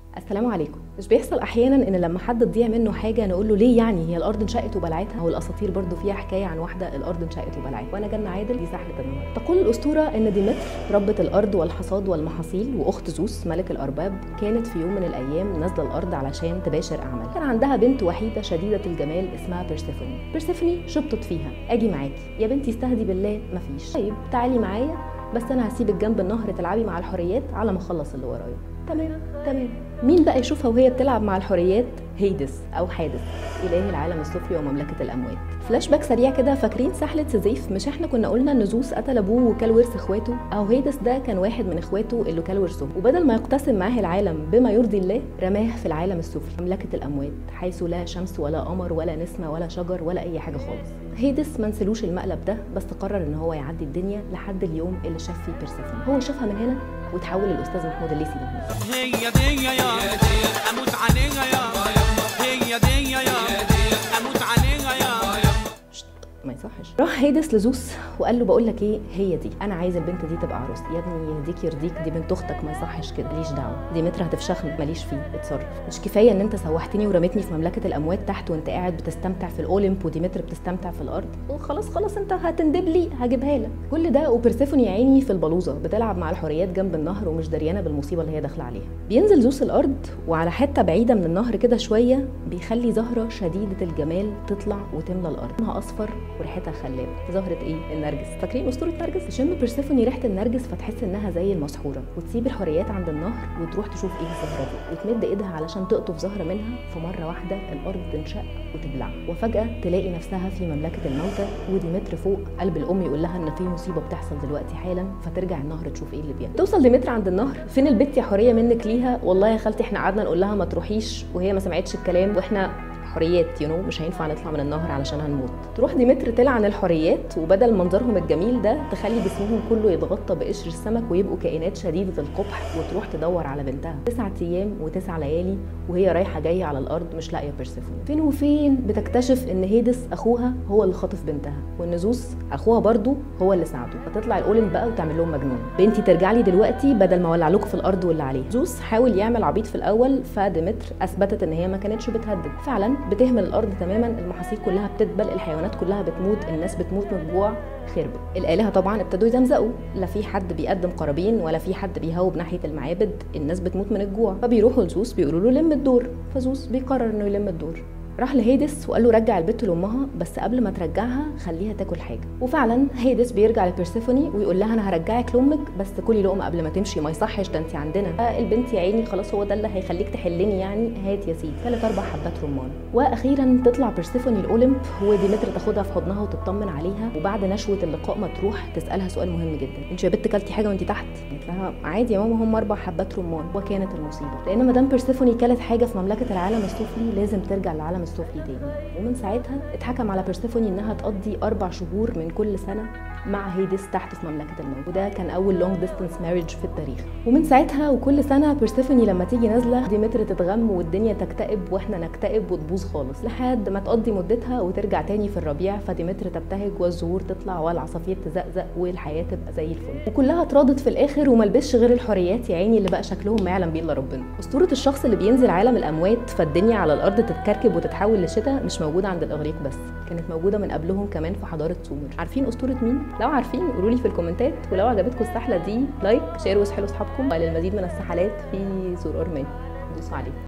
السلام عليكم مش بيحصل احيانا ان لما حد تضيع منه حاجه نقول له ليه يعني هي الارض انشقت وبلعتها والاساطير برضو فيها حكايه عن واحده الارض انشقت وبلعتها وانا جنة عادل دي سحله النهار تقول الاسطوره ان ديمتر ربة الارض والحصاد والمحاصيل واخت زوس ملك الارباب كانت في يوم من الايام نازله الارض علشان تباشر اعمالها كان عندها بنت وحيده شديده الجمال اسمها بيرسيفوني بيرسيفوني شبطت فيها اجي معاكي يا بنتي استهدي بالله مفيش طيب تعالي معايا بس انا هسيبك جنب النهر تلعبي مع الحوريات على ما اخلص اللي ورايا تمام تمام مين بقى يشوفها وهي بتلعب مع الحوريات هيدس او حادث اله العالم السفلي ومملكه الاموات فلاش باك سريع كده فاكرين سحله سيزيف مش احنا كنا قلنا ان زوس قتل ابوه وكل ورث اخواته او هيدس ده كان واحد من اخواته اللي كل ورثهم وبدل ما يقتسم معاه العالم بما يرضي الله رماه في العالم السفلي مملكه الاموات حيث لا شمس ولا قمر ولا نسمه ولا شجر ولا اي حاجه خالص هيدس ما نسلوش المقلب ده بس قرر ان هو يعدي الدنيا لحد اليوم اللي شاف فيه بيرسيفون هو شافها من هنا وتحول الاستاذ محمود الليثي من هنا هي دي يا اموت عليها يا هي دي يا اموت عليها يا ما يصحش راح هيدس لزوس وقال له بقول لك ايه هي دي انا عايز البنت دي تبقى عروستي يا ابني يهديك يرضيك دي بنت اختك ما يصحش كده ماليش دعوه دي متر هتفشخني ماليش فيه اتصرف مش كفايه ان انت سوحتني ورميتني في مملكه الاموات تحت وانت قاعد بتستمتع في الاولمب ودي متر بتستمتع في الارض وخلاص خلاص انت هتندب لي هجيبها لك كل ده وبرسيفون يا عيني في البلوزه بتلعب مع الحوريات جنب النهر ومش دريانه بالمصيبه اللي هي داخله عليها بينزل زوس الارض وعلى حته بعيده من النهر كده شويه بيخلي زهره شديده الجمال تطلع وتملى الارض لونها اصفر وريحتها خلابه زهره ايه النرجس فاكرين اسطوره نرجس تشم بيرسيفوني ريحه النرجس فتحس انها زي المسحوره وتسيب الحوريات عند النهر وتروح تشوف ايه الزهره دي وتمد ايدها علشان تقطف زهره منها فمره واحده الارض تنشق وتبلع وفجاه تلاقي نفسها في مملكه الموتى وديمتر فوق قلب الام يقول لها ان في مصيبه بتحصل دلوقتي حالا فترجع النهر تشوف ايه اللي بيحصل توصل ديمتر عند النهر فين البت يا حوريه منك ليها والله يا خالتي احنا قعدنا نقول لها ما تروحيش وهي ما سمعتش الكلام واحنا حريات يو you know, مش هينفع نطلع من النهر علشان هنموت تروح ديمتر تلعن الحريات وبدل منظرهم الجميل ده تخلي جسمهم كله يتغطى بقشر السمك ويبقوا كائنات شديده القبح وتروح تدور على بنتها تسعة ايام وتسع ليالي وهي رايحه جايه على الارض مش لاقيه بيرسيفون فين وفين بتكتشف ان هيدس اخوها هو اللي خاطف بنتها وان زوس اخوها برضو هو اللي ساعده فتطلع الاولم بقى وتعمل لهم مجنون بنتي ترجع لي دلوقتي بدل ما اولع لكم في الارض واللي عليه زوس حاول يعمل عبيط في الاول فديمتر اثبتت ان هي ما كانتش بتهدد فعلا بتهمل الارض تماما المحاصيل كلها بتدبل الحيوانات كلها بتموت الناس بتموت من الجوع خربت الالهه طبعا ابتدوا يزمزقوا لا في حد بيقدم قرابين ولا في حد بيهوب ناحيه المعابد الناس بتموت من الجوع فبيروحوا لزوس بيقولوا له لم الدور فزوس بيقرر انه يلم الدور راح لهيدس وقال له رجع البت لامها بس قبل ما ترجعها خليها تاكل حاجه وفعلا هيدس بيرجع لبيرسيفوني ويقول لها انا هرجعك لامك بس كلي لقمه قبل ما تمشي ما يصحش ده انت عندنا البنت يا عيني خلاص هو ده اللي هيخليك تحلني يعني هات يا سيدي ثلاث اربع حبات رمان واخيرا تطلع بيرسيفوني الاولمب وديمتر تاخدها في حضنها وتطمن عليها وبعد نشوه اللقاء ما تروح تسالها سؤال مهم جدا انت يا بت كلتي حاجه وانت تحت قالت لها عادي يا ماما هم اربع حبات رمان وكانت المصيبه لان مدام بيرسيفوني كلت حاجه في مملكه العالم السفلي لازم ترجع للعالم السفلي تاني ومن ساعتها اتحكم على بيرسيفوني انها تقضي اربع شهور من كل سنه مع هيدس تحت في مملكه الموت وده كان اول لونج ديستانس ماريج في التاريخ ومن ساعتها وكل سنه بيرسيفوني لما تيجي نازله ديمتر تتغم والدنيا تكتئب واحنا نكتئب وتبوظ خالص لحد ما تقضي مدتها وترجع تاني في الربيع فديمتر تبتهج والزهور تطلع والعصافير تزقزق والحياه تبقى زي الفل وكلها اتراضت في الاخر وملبسش غير الحريات يا عيني اللي بقى شكلهم ما يعلم بيه الا ربنا اسطوره الشخص اللي بينزل عالم الاموات فالدنيا على الارض تتكركب وتتحول لشتاء مش موجوده عند الاغريق بس كانت موجوده من قبلهم كمان في حضاره سومر عارفين اسطوره مين لو عارفين قولوا لي في الكومنتات ولو عجبتكم السحله دي لايك شير واسحلوا اصحابكم وللمزيد من السحلات في زرار ما دوسوا عليه